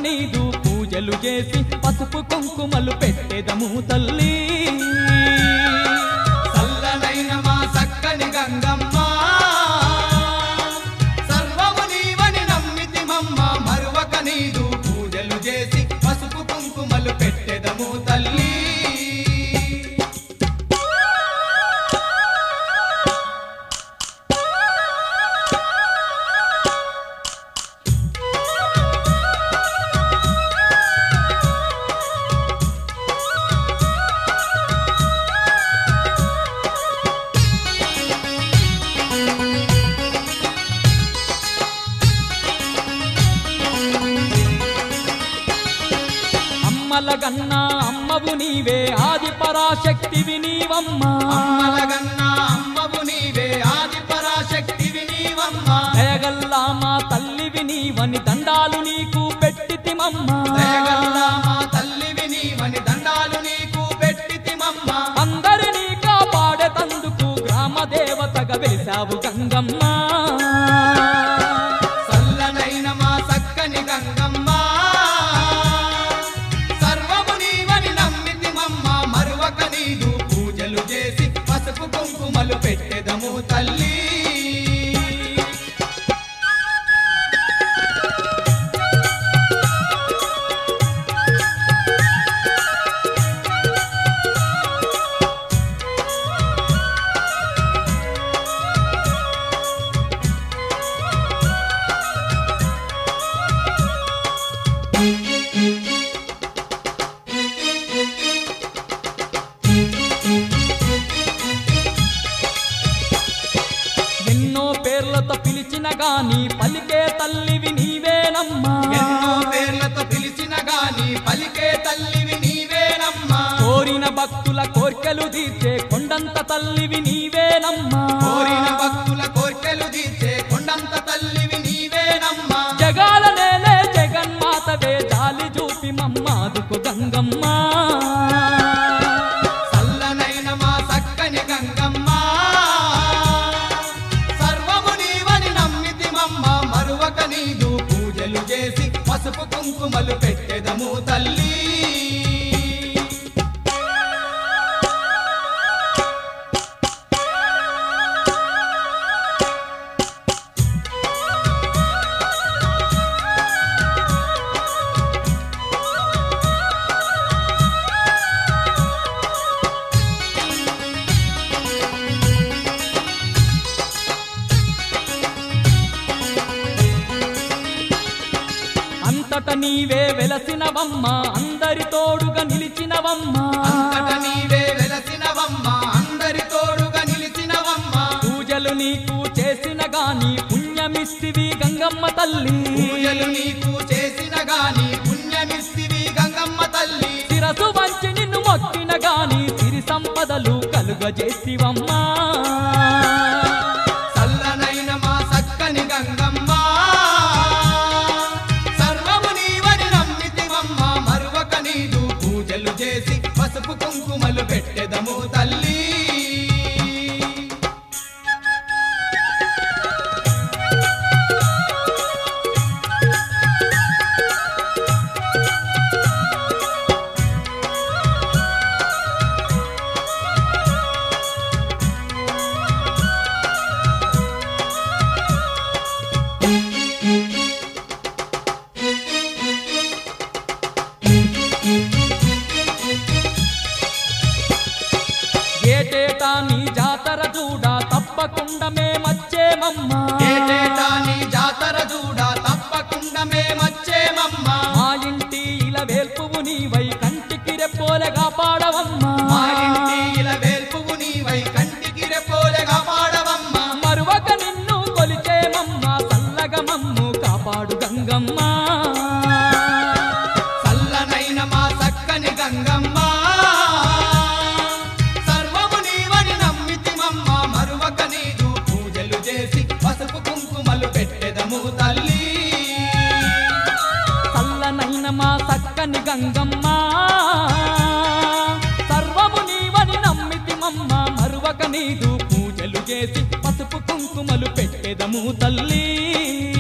నీదు పూజలు చేసి పసుపు కుంకుమలు పెట్టెదము తల్లి చల్లనైన మా చక్కని గంగమ్మ సర్వము నీవని నమ్మితిమమ్మ మరువక నీదు పూజలు చేసి పసుపు కుంకుమలు పెట్టెదము తల్లి అమ్మల గన్నా అమ్మవు నీవే ఆది పరాశక్తివి నీవమ్మా అమ్మలగన్న అమ్మవు నీవే ఆది పరాశక్తివి నీవమ్మ దయగల్లా మా తల్లివి నీవని దండాలు నీకు పెట్టితిమమ్మా దయగల్ల మా తల్లివి నీవని దండాలు నీకు పెట్టితిమమ్మ అందరినీ కాపాడేతందుకు గ్రామ దేవతగా వెలిసావు గంగమ్మ చల్లనైన మా చక్కని గంగమ్మ సర్వము నీవని నమ్మితిమమ్మ మరువక నీదు పూజలు చేసి పసుపు కుంకుమలు పెట్టెదము తల్లి ఎన్నో పేర్లతో పిలిచిన గాని పలికే తల్లివి నీవేనమ్మా ఎన్నో పేర్లతో పిలిచిన గాని పలికే తల్లివి నీవేనమ్మా కోరిన భక్తుల కోర్కెలు తీర్చే కొండంత తల్లివి నీవేనమ్మా కోరిన భక్తుల కోర్కెలు తీర్చే కొండంత తల్లివి నీవేనమ్మా జగాల నేలే జగన్మాతవే జాలి చూపి మమ్మాదుకు గంగమ్మ చల్లనైన మా చక్కని గంగమ్మ సర్వము నీవని నమ్మితిమమ్మ మరువక నీదు పూజలు చేసి పసుపు కుంకుమలు పెట్టెదము తల్లి అంతట నీవే వెలసినవమ్మ అందరి తోడుగా నిలిచినవమ్మ అంతట నీవే వెలసినవమ్మ అందరి తోడుగా నిలిచినవమ్మ పూజలు నీకు చేసిన గాని పుణ్యమిస్తివి గంగమ్మ తల్లి పూజలు నీకు చేసిన గాని పుణ్యమిస్తివి గంగమ్మ తల్లి శిరసు వంచి నిన్ను మొక్కిన గాని సిరి సంపదలు కలుగజేసివమ్మా చల్లనైన మా చక్కని గంగమ్మ సర్వము నీవని నమ్మితివమ్మ మరువక నీదు పూజలు చేసి పసుపు కుంకుమలు పెట్టెదము తల్లి ఏటేటా నీ జాతర చూడా తప్పకుండా మేమచ్చేమమ్మా ఏటేటా నీ జాతర చూడ తప్పకుండా మేమచ్చేమమ్మా మా ఇంటి ఇలా వేల్పువు నీవై కంటికి రెప్పోలగా పాడవమ్మా మా ఇంటి ఇలా వేల్పువు నీవై కంటికి రెప్పోలెగా పాడవమ్మ మరువక నిన్ను కొలిచేమమ్మా చల్లగా మమ్ము కాపాడు గంగమ్మ చల్లనైన మా చక్కని గంగమ్మ సర్వము నీవని నమ్మితిమమ్మ మరువక నీదు పూజలు చేసి పసుపు కుంకుమలు పెట్టెదము తల్లి చల్లనైన మా చక్కని గంగమ్మ సర్వము నీవని నమ్మితిమమ్మ మరువక నీదు పూజలు చేసి పసుపు కుంకుమలు పెట్టెదము తల్లి